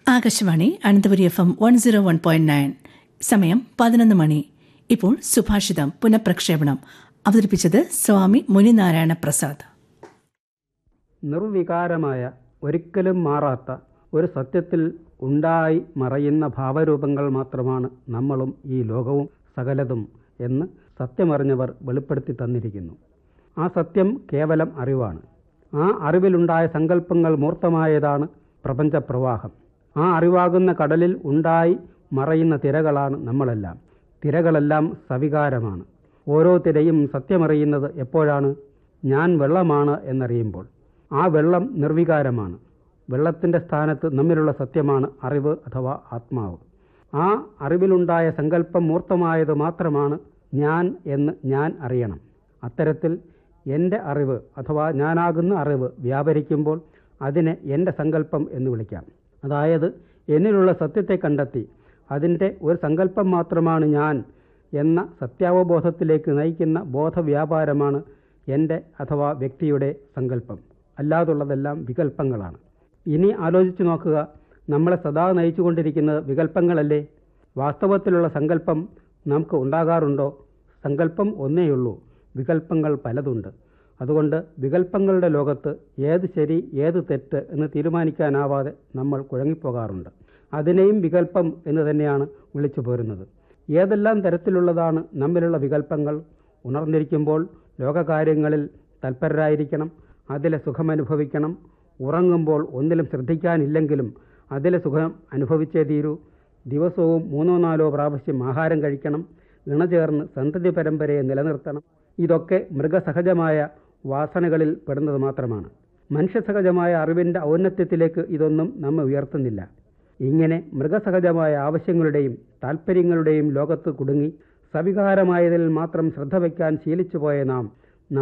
Akashvani Ananthapuri F M one zero one point nine സമയം പതിനൊന്ന് മണി ഇപ്പോൾ സുഭാഷിതം പുനഃപ്രക്ഷേപണം അവതരിപ്പിച്ചത് സ്വാമി മുനിനാരായണ പ്രസാദ് നിർവികാരമായ ഒരിക്കലും മാറാത്ത ഒരു സത്യത്തിൽ ഉണ്ടായി മറയുന്ന ഭാവരൂപങ്ങൾ മാത്രമാണ് നമ്മളും ഈ ലോകവും സകലതും എന്ന് സത്യമറിഞ്ഞവർ വെളിപ്പെടുത്തി തന്നിരിക്കുന്നു ആ സത്യം കേവലം അറിവാണ് ആ അറിവിലുണ്ടായ സങ്കല്പങ്ങൾ മൂർത്തമായതാണ് പ്രപഞ്ചപ്രവാഹം ആ അറിവാകുന്ന കടലിൽ ഉണ്ടായി മറയുന്ന തിരകളാണ് നമ്മളെല്ലാം തിരകളെല്ലാം സവികാരമാണ് ഓരോ തിരയും സത്യമറിയുന്നത് എപ്പോഴാണ് ഞാൻ വെള്ളമാണ് എന്നറിയുമ്പോൾ ആ വെള്ളം നിർവികാരമാണ് വെള്ളത്തിൻ്റെ സ്ഥാനത്ത് നമ്മിലുള്ള സത്യമാണ് അറിവ് അഥവാ ആത്മാവ് ആ അറിവിലുണ്ടായ സങ്കല്പം മൂർത്തമായത് മാത്രമാണ് ഞാൻ എന്ന് ഞാൻ അറിയണം അത്തരത്തിൽ എൻ്റെ അറിവ് അഥവാ ഞാനാകുന്ന അറിവ് വ്യാപരിക്കുമ്പോൾ അതിനെ എൻ്റെ സങ്കല്പം എന്ന് വിളിക്കാം അതായത് എന്നിലുള്ള സത്യത്തെ കണ്ടെത്തി അതിൻ്റെ ഒരു സങ്കല്പം മാത്രമാണ് ഞാൻ എന്ന സത്യാവബോധത്തിലേക്ക് നയിക്കുന്ന ബോധവ്യാപാരമാണ് എൻ്റെ അഥവാ വ്യക്തിയുടെ സങ്കല്പം അല്ലാതുള്ളതെല്ലാം വികല്പങ്ങളാണ് ഇനി ആലോചിച്ചു നോക്കുക നമ്മളെ സദാ നയിച്ചുകൊണ്ടിരിക്കുന്നത് വികല്പങ്ങളല്ലേ വാസ്തവത്തിലുള്ള സങ്കല്പം നമുക്ക് ഉണ്ടാകാറുണ്ടോ സങ്കല്പം ഒന്നേയുള്ളൂ വികല്പങ്ങൾ പലതുണ്ട് അതുകൊണ്ട് വികല്പങ്ങളുടെ ലോകത്ത് ഏത് ശരി ഏത് തെറ്റ് എന്ന് തീരുമാനിക്കാനാവാതെ നമ്മൾ കുഴങ്ങിപ്പോകാറുണ്ട് അതിനെയും വികല്പം എന്ന് തന്നെയാണ് വിളിച്ചു പോരുന്നത് ഏതെല്ലാം തരത്തിലുള്ളതാണ് നമ്മിലുള്ള വികല്പങ്ങൾ ഉണർന്നിരിക്കുമ്പോൾ ലോകകാര്യങ്ങളിൽ തൽപരരായിരിക്കണം അതിലെ സുഖമനുഭവിക്കണം ഉറങ്ങുമ്പോൾ ഒന്നിലും ശ്രദ്ധിക്കാനില്ലെങ്കിലും അതിലെ സുഖം അനുഭവിച്ചേ തീരൂ ദിവസവും മൂന്നോ നാലോ പ്രാവശ്യം ആഹാരം കഴിക്കണം ഇണചേർന്ന് സന്തതി പരമ്പരയെ നിലനിർത്തണം ഇതൊക്കെ മൃഗസഹജമായ വാസനകളിൽ പെടുന്നത് മാത്രമാണ് മനുഷ്യസഹജമായ അറിവിൻ്റെ ഔന്നത്യത്തിലേക്ക് ഇതൊന്നും നമ്മെ ഉയർത്തുന്നില്ല ഇങ്ങനെ മൃഗസഹജമായ ആവശ്യങ്ങളുടെയും താൽപ്പര്യങ്ങളുടെയും ലോകത്ത് കുടുങ്ങി സവികാരമായതിൽ മാത്രം ശ്രദ്ധ വയ്ക്കാൻ ശീലിച്ചു പോയ നാം